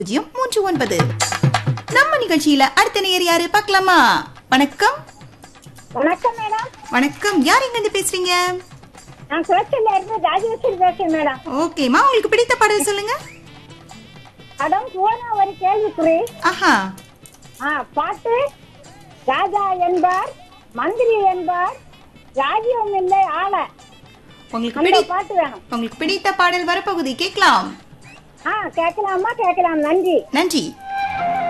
பூஜ்ஜியம் மூன்று ஒன்பது நம்ம நிகழ்ச்சியில அடுத்த நேர் யாரு பார்க்கலாமா வணக்கம் வணக்கம் மேடம் வணக்கம் யார் எங்க இருந்து பேசுறீங்க நான் குளச்சல்ல இருந்து ராஜேஸ்வரி பேசுறேன் மேடம் ஓகேமா உங்களுக்கு பிடித்த பாடல் சொல்லுங்க அடம் போன ஒரு கேள்விக்குறி ஆஹா ஆ பாட்டு ராஜா என்பார் மந்திரி என்பார் ராஜ்யம் இல்லை ஆள உங்களுக்கு அந்த பிடி பாட்டு வேணும் உங்களுக்கு பிடித்த பாடல் வரப்போகுது கேட்கலாம் ஆ கேட்கலாமா கேட்கலாம் நன்றி நன்றி